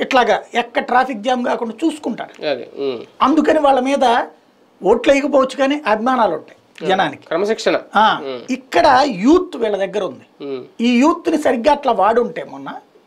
ఇట్లాగా ఎక్కడ traffic jam కాకుండా చూసుకుంటారు అదే ఉమ్. అందుకని వాళ్ళ మీద ఓట్లు వేయకపోవచ్చు కానీ అభిమానాలు ఉంటాయి జనానికి క్రమశిక్షణ ఆ, ఇక్కడ యూత్ వీళ్ళ దగ్గర ఉంది ఉమ్. ఈ యూత్ని సరిగ్గా అట్లా వాడుంటే మొన్న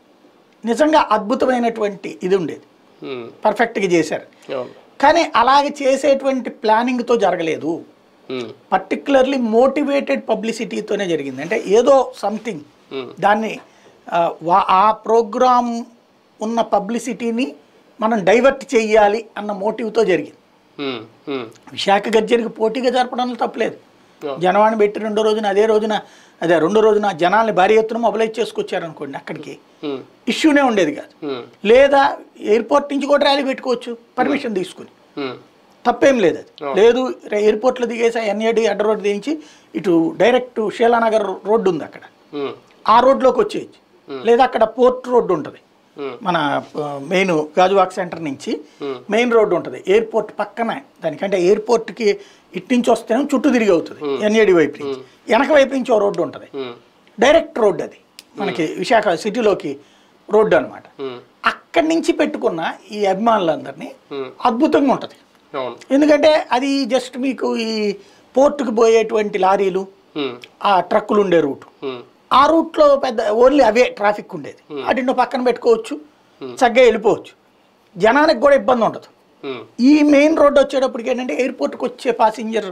నిజంగా అద్భుతమైనటువంటి ఇది ఉండేది ఉమ్. పర్ఫెక్ట్గా చేశారు అవును కానీ అలాగే చేసేటువంటి ప్లానింగ్తో జరగలేదు ఉమ్. పర్టికులర్లీ మోటివేటెడ్ పబ్లిసిటీతోనే జరిగింది అంటే ఏదో సంథింగ్ Hmm. దాన్ని ఆ, వా- ఆ ప్రోగ్రామ్ ఉన్న పబ్లిసిటీని మనం డైవర్ట్ చేయాలి అన్న మోటివ్తో జరిగింది ఉమ్. ఉమ్. విశాఖ గజ్జరికి పోటీగా జరపడంలో తప్పలేదు Yeah. జనవాణి పెట్టి రెండో రోజున అదే రోజున అదే రెండో రోజున జనాల్ని భారీ ఎత్తున మొబైలైజ్ చేసుకొచ్చారనుకోండి అక్కడికి ఉమ్. ఇష్యూనే ఉండేది కాదు ఉమ్. లేదా ఎయిర్పోర్ట్ నుంచి కూడా ర్యాలీ పెట్టుకోవచ్చు పర్మిషన్ తీసుకుని ఉమ్. తప్పేం లేదు అది లేదు రే- ఎయిర్పోర్ట్లో దిగేసి ఎన్ఏడి అడ్డ రోడ్డు దించి ఇటు డైరెక్ట్ షీలానగర్ రోడ్డు ఉంది అక్కడ ఉమ్. ఆ రోడ్లోకి వచ్చేయచ్చు లేదా అక్కడ పోర్ట్ రోడ్డు ఉంటుంది ఉమ్. మన మెయిన్ గాజువాక్ సెంటర్ నుంచి Hmm. మెయిన్ రోడ్డు ఉంటుంది ఎయిర్పోర్ట్ పక్కన దానికంటే ఎయిర్పోర్ట్కి ఇటు నుంచి వస్తేనే చుట్టూ తిరిగి అవుతుంది ఎన్ఏడి వైపు నుంచి వెనక వైపు నుంచి ఓ రోడ్డు ఉంటుంది ఉమ్. డైరెక్ట్ రోడ్డు అది మనకి విశాఖ సిటీలోకి రోడ్డు అనమాట ఉమ్. అక్కడి నుంచి పెట్టుకున్న ఈ అభిమానులందరినీ Hmm. అద్భుతంగా ఉంటుంది అవును ఎందుకంటే అది జస్ట్ మీకు ఈ పోర్టుకు పోయేటువంటి లారీలు ఉమ్. ఆ ట్రక్కులు ఉండే రూట్ ఉమ్. ఆ రూట్లో పెద్ద ఓన్లీ అవే ట్రాఫిక్ ఉండేది అటు పక్కన పెట్టుకోవచ్చు చక్కగా వెళ్ళిపోవచ్చు జనానికి కూడా ఇబ్బంది ఉండదు ఉమ్. ఈ మెయిన్ రోడ్ వచ్చేటప్పటికి ఏంటంటే ఎయిర్పోర్ట్కి వచ్చే పాసింజర్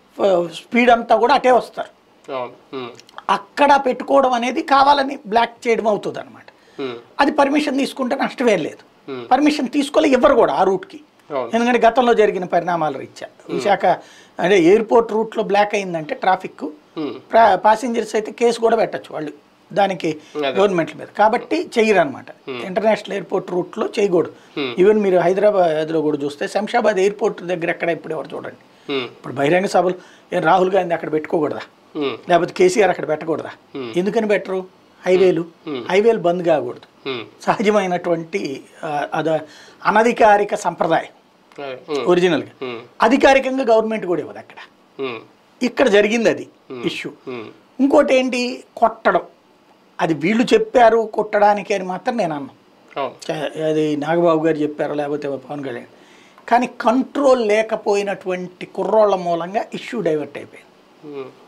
స్పీడ్ అంతా కూడా అటే వస్తారు అవును ఉమ్. అక్కడ పెట్టుకోవడం అనేది కావాలని బ్లాక్ చేయడం అవుతుంది అనమాట ఉమ్. అది పర్మిషన్ తీసుకుంటే నష్టమేం లేదు Hmm. పర్మిషన్ తీసుకోలే ఇవ్వరు కూడా ఆ రూట్కి అవును ఎందుకంటే గతంలో జరిగిన పరిణామాల రీత్యా విశాఖ అంటే ఎయిర్పోర్ట్ రూట్లో బ్లాక్ అయిందంటే ట్రాఫిక్ ఉమ్. పాసింజర్స్ అయితే కేసు కూడా పెట్టచ్చు వాళ్ళు దానికి అదే. గవర్నమెంట్ మీద కాబట్టి చెయ్యరు అనమాట ఇంటర్నేషనల్ ఎయిర్పోర్ట్ రూట్లో చేయకూడదు ఈవెన్ మీరు హైదరాబాద్లో కూడా చూస్తే శంషాబాద్ ఎయిర్పోర్ట్ దగ్గర ఎక్కడ ఇప్పుడు ఎవరు చూడండి ఉమ్. ఇప్పుడు బహిరంగ సభలు ఏం రాహుల్ గాంధీ అక్కడ పెట్టుకోకూడదా ఉమ్. లేకపోతే కేసీఆర్ అక్కడ పెట్టకూడదా ఎందుకని పెట్టరు హైవేలు హైవేలు బంద్ కాకూడదు ఉమ్. సహజమైనటువంటి ఆ, అద అనధికారిక సంప్రదాయం అదే. ఉమ్. ఒరిజినల్గా ఉమ్. అధికారికంగా గవర్నమెంట్ కూడా ఇవ్వదు అక్కడ ఉమ్. ఇక్కడ జరిగింది అది ఇష్యూ ఉమ్. ఇంకోటి ఏంటి కొట్టడం అది వీళ్ళు చెప్పారు కొట్టడానికి అని మాత్రం నేను అన్నాను అవును చ- అది నాగబాబు గారు చెప్పారు లేకపోతే పవన్ కళ్యాణ్ కానీ కంట్రోల్ లేకపోయినటువంటి కుర్రోళ్ళ మూలంగా ఇష్యూ డైవర్ట్ అయిపోయింది ఉమ్.